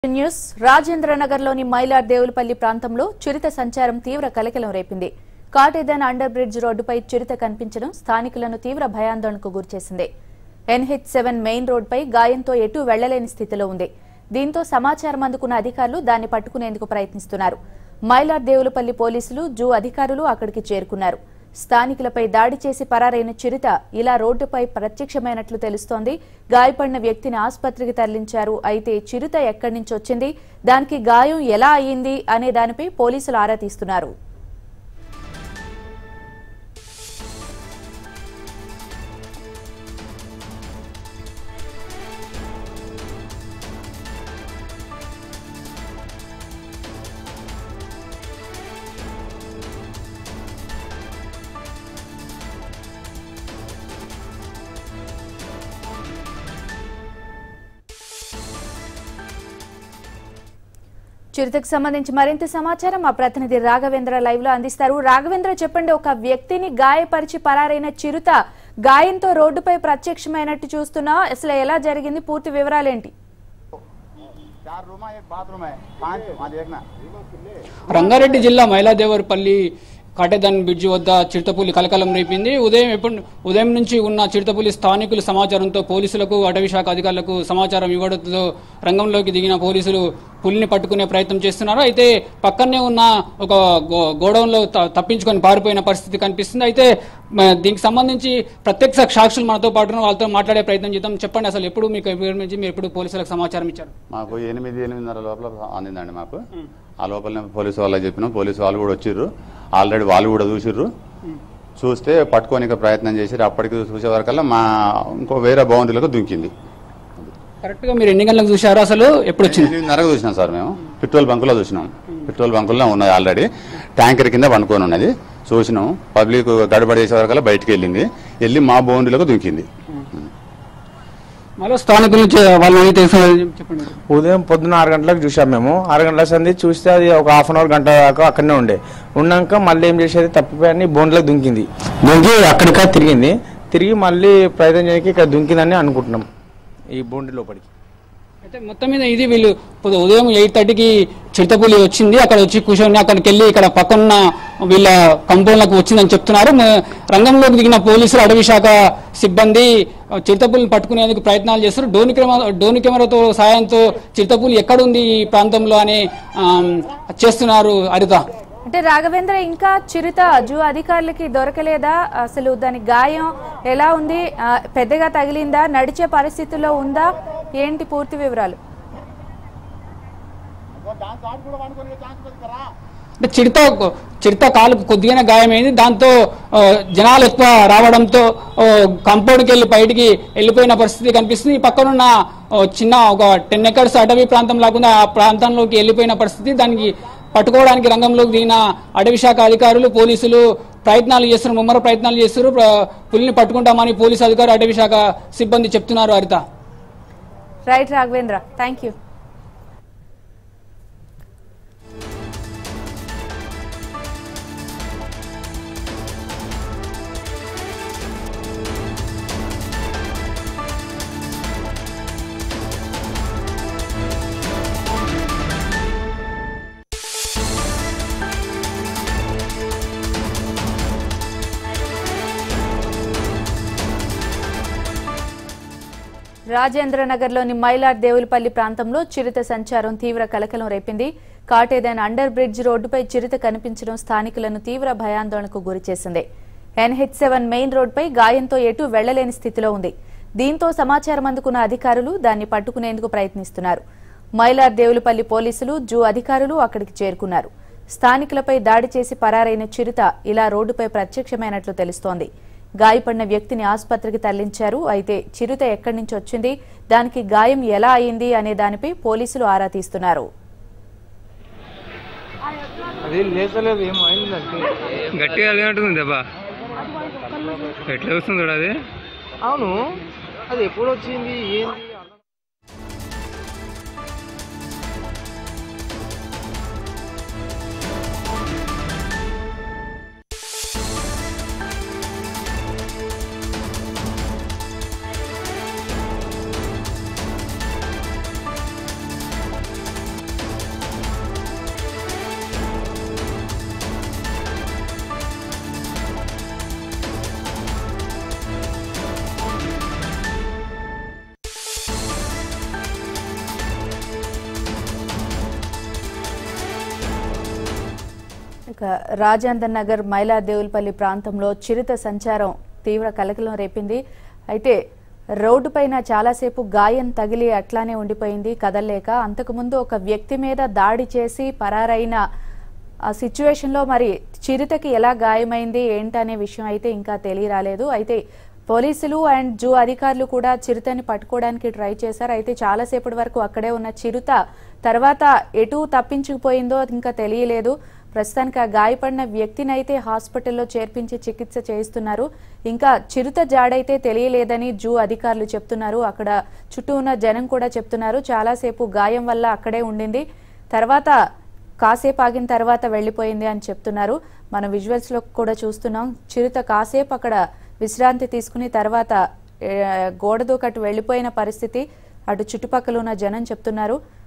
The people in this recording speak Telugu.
న్యూస్ రాజేంద్ర నగర్లోని మైలార్ దేవులపల్లి ప్రాంతంలో చిరుత సంచారం తీవ్ర కలకలం రేపింది కాటేదన్ అండర్ బ్రిడ్జ్ రోడ్డుపై చిరుత కనిపించడం స్థానికులను తీవ్ర భయాందోళనకు గురిచేసింది ఎన్హెచ్ సెవెన్ మెయిన్ రోడ్డుపై గాయంతో ఎటూ వెళ్లలేని స్థితిలో ఉంది దీంతో సమాచారం అందుకున్న అధికారులు దాన్ని పట్టుకునేందుకు ప్రయత్నిస్తున్నారు మైలార్ దేవులపల్లి పోలీసులు జూ అధికారులు అక్కడికి చేరుకున్నారు స్థానికులపై దాడి చేసి పరారైన చిరుత ఇలా రోడ్డుపై ప్రత్యక్షమైనట్లు తెలుస్తోంది గాయపడిన వ్యక్తిని ఆసుపత్రికి తరలించారు అయితే చిరుత ఎక్కడి నుంచి వచ్చింది దానికి గాయం ఎలా అయ్యింది అనే దానిపై పోలీసులు ఆరా తీస్తున్నారు చిరుతకు సంబంధించి మరింత సమాచారం మా ప్రతినిధి రాఘవేంద్ర లైవ్ లో అందిస్తారు రాఘవేంద్ర చెప్పండి ఒక వ్యక్తిని గాయపరిచి పరారైన చిరుత గాయంతో రోడ్డుపై ప్రత్యక్షమైనట్టు చూస్తున్నా అసలు ఎలా జరిగింది పూర్తి వివరాలేంటి चार रूम है एक बाथरूम है पांच वहाँ देखना రంగారెడ్డి జిల్లా మైలాదేవరపల్లి కాటేదాన్ బ్రిడ్జి వద్ద చిరుతపులి కలకలం రేపింది ఉదయం ఎప్పుడు ఉదయం నుంచి ఉన్న చిరుతపులి స్థానికుల సమాచారంతో పోలీసులకు అటవీ శాఖ అధికారులకు సమాచారం ఇవ్వడంతో రంగంలోకి దిగిన పోలీసులు పులిని పట్టుకునే ప్రయత్నం చేస్తున్నారు అయితే పక్కనే ఉన్న ఒక గో- గోడౌన్లో త- తప్పించుకొని పారిపోయిన పరిస్థితి కనిపిస్తుంది అయితే మ- దీనికి సంబంధించి ప్రత్యక్ష సాక్షులు మనతో పాటు ఉన్నారు. వాళ్ళతో మాట్లాడే ప్రయత్నం చేద్దాం చెప్పండి అసలు ఎప్పుడు మీకు నుంచి మీరు ఎప్పుడు పోలీసులకు సమాచారం ఇచ్చారు మాకు ఎనిమిది ఎనిమిదిన్నర లోపల అందిందండి మాకు ఆ లోపలనే పోలీసు వాళ్ళకి చెప్పినాం పోలీసు వాళ్ళు కూడా వచ్చిర్రు ఆల్రెడీ వాళ్ళు కూడా చూసిర్రు చూస్తే పట్టుకోనికి ప్రయత్నం చేసిర్రు అప్పటికి చూసే వరకల్లా మా ఇంకో వేరే బౌండరీలకు దుంకింది కరెక్ట్ గా మీరు ఎన్ని గంటలకు చూశారు అసలు ఎప్పుడు వచ్చింది ఎనిమిదిన్నరకు చూసినాం సార్ మేము పెట్రోల్ బంకులో చూసినాం పెట్రోల్ బంకుల్లో ఉన్నది ఆల్రెడీ ట్యాంకర్ కింద పండుకొని ఉన్నది చూసినాం పబ్లిక్ గడబడి చేసే వరకల్లా బయటికి వెళ్ళింది వెళ్ళి మా బౌండరీలకు దుంకింది మళ్ళీ స్థానికుల నుంచి వాళ్ళు ఏం తెలుసు చెప్పండి ఉదయం పొద్దున్న ఆరు గంటలకు చూసాం మేము ఆరు గంటల సంది చూస్తే అది ఒక హాఫ్ అన్ అవర్ గంట దాకా అక్కడనే ఉండే ఉన్నాక మళ్ళీ ఏం చేసేది తప్పిపోయి బోన్లోకి దుంకింది దుంకి అక్కడికా తిరిగింది తిరిగి మళ్ళీ ప్రయత్నం చేయడానికి ఇక్కడ దుంకిందని అనుకుంటున్నాం ఈ బోండి లోపలికి అయితే మొత్తం మీద ఇది వీళ్ళు పొద్దు- ఉదయం ఎయిట్ థర్టీకి చిరుతపులి వచ్చింది అక్కడ వచ్చి కూర్చొని అక్కడికి వెళ్ళి ఇక్కడ పక్కన వీళ్ళ కంపౌండ్లకు వచ్చిందని చెప్తున్నారు మ- రంగంలోకి దిగిన పోలీసులు అటవీ శాఖ సిబ్బంది ఆ, చిరుతపులిని పట్టుకునేందుకు ప్రయత్నాలు చేస్తారు డోని కెమెరా డోని కెమెరాతో సాయంతో చిరుతపులి ఎక్కడుంది ఈ ప్రాంతంలో అని ఆమ్, చేస్తున్నారు హరిత అంటే రాఘవేంద్ర ఇంకా చిరుత జూ అధికారులకి దొరకలేదా అసలు దాని గాయం ఎలా ఉంది ఆ, పెద్దగా తగిలిందా నడిచే పరిస్థితుల్లో ఉందా ఏంటి పూర్తి వివరాలు అంటే చిడత చిడత కాలుకు కొద్దిగానే గాయమైంది దాంతో ఆ, జనాలు ఎక్కువ రావడంతో ఆ, కంపౌండ్కి వెళ్ళి బయటికి వెళ్ళిపోయిన పరిస్థితి కనిపిస్తుంది ఈ పక్కనున్న ఆ, చిన్న ఒక టెన్ ఎకర్స్ అటవీ ప్రాంతం లేకుండా ఆ ప్రాంతంలోకి వెళ్ళిపోయిన పరిస్థితి దానికి పట్టుకోవడానికి రంగంలోకి దిగిన అటవీ శాఖ అధికారులు పోలీసులు ప్రయత్నాలు చేస్తున్నారు ముమ్మర ప్రయత్నాలు చేస్తున్నారు ప్ర- పులిని పట్టుకుంటామని పోలీసు అధికారులు అటవీ శాఖ సిబ్బంది చెప్తున్నారు Haritha right Raghavendra thank you Rajendra నగర్లోని మైలార్ దేవులపల్లి ప్రాంతంలో చిరుత సంచారం తీవ్ర కలకలం రేపింది కాటేదన్ అండర్ బ్రిడ్జ్ రోడ్డుపై చిరుత కనిపించడం స్థానికులను తీవ్ర భయాందోళనకు గురిచేసింది ఎన్హెచ్ సెవెన్ మెయిన్ రోడ్డుపై గాయంతో ఎటూ వెళ్లలేని స్థితిలో ఉంది దీంతో సమాచారం అందుకున్న అధికారులు దాన్ని పట్టుకునేందుకు ప్రయత్నిస్తున్నారు మైలార్ దేవులపల్లి పోలీసులు జూ అధికారులు అక్కడికి చేరుకున్నారు స్థానికులపై దాడి చేసి పరారైన చిరుత ఇలా రోడ్డుపై ప్రత్యక్షమైనట్లు తెలుస్తోంది గాయపడిన వ్యక్తిని ఆసుపత్రికి తరలించారు అయితే చిరుత ఎక్కడి నుంచి వచ్చింది దానికి గాయం ఎలా అయింది అనే దానిపై పోలీసులు ఆరా తీస్తున్నారు అది లేచలేదు ఏమో అయిందంటే గట్టిగా అలిగినట్టుంది దెబ్బ ఎట్లా వస్తుంది చూడు అది అవును అది ఎప్పుడు వచ్చింది ఏంది ఇక రాజేందర్ నగర్ మైలాదేవులపల్లి ప్రాంతంలో చిరుత సంచారం తీవ్ర కలకలం రేపింది అయితే రోడ్డు పైన చాలాసేపు గాయం తగిలి అట్లానే ఉండిపోయింది కదలలేక అంతకుముందు ఒక వ్యక్తి మీద దాడి చేసి పరారైన ఆ సిచ్యువేషన్లో మరి చిరుతకి ఎలా గాయమైంది ఏంటనే విషయం అయితే ఇంకా తెలియరాలేదు అయితే పోలీసులు అండ్ జూ అధికారులు కూడా చిరుతని పట్టుకోవడానికి ట్రై చేశారు అయితే చాలాసేపటి వరకు అక్కడే ఉన్న చిరుత తర్వాత ఎటు తప్పించుకుపోయిందో ఇంకా తెలియలేదు ప్రస్తుతానికి ఆ గాయపడిన వ్యక్తిని అయితే హాస్పిటల్లో చేర్పించి చికిత్స చేయిస్తున్నారు ఇంకా చిరుత జాడైతే తెలియలేదని జూ అధికారులు చెప్తున్నారు అక్కడ చుట్టూ ఉన్న జనం కూడా చెప్తున్నారు చాలాసేపు గాయం వల్ల అక్కడే ఉండింది తర్వాత కాసేపు ఆగిన తర్వాత వెళ్ళిపోయింది అని చెప్తున్నారు మనం విజువల్స్ లో కూడా చూస్తున్నాం చిరుత కాసేపు అక్కడ విశ్రాంతి తీసుకుని తర్వాత ఏ, గోడ దూకట్టు వెళ్ళిపోయిన పరిస్థితి అటు చుట్టుపక్కల ఉన్న జనం చెప్తున్నారు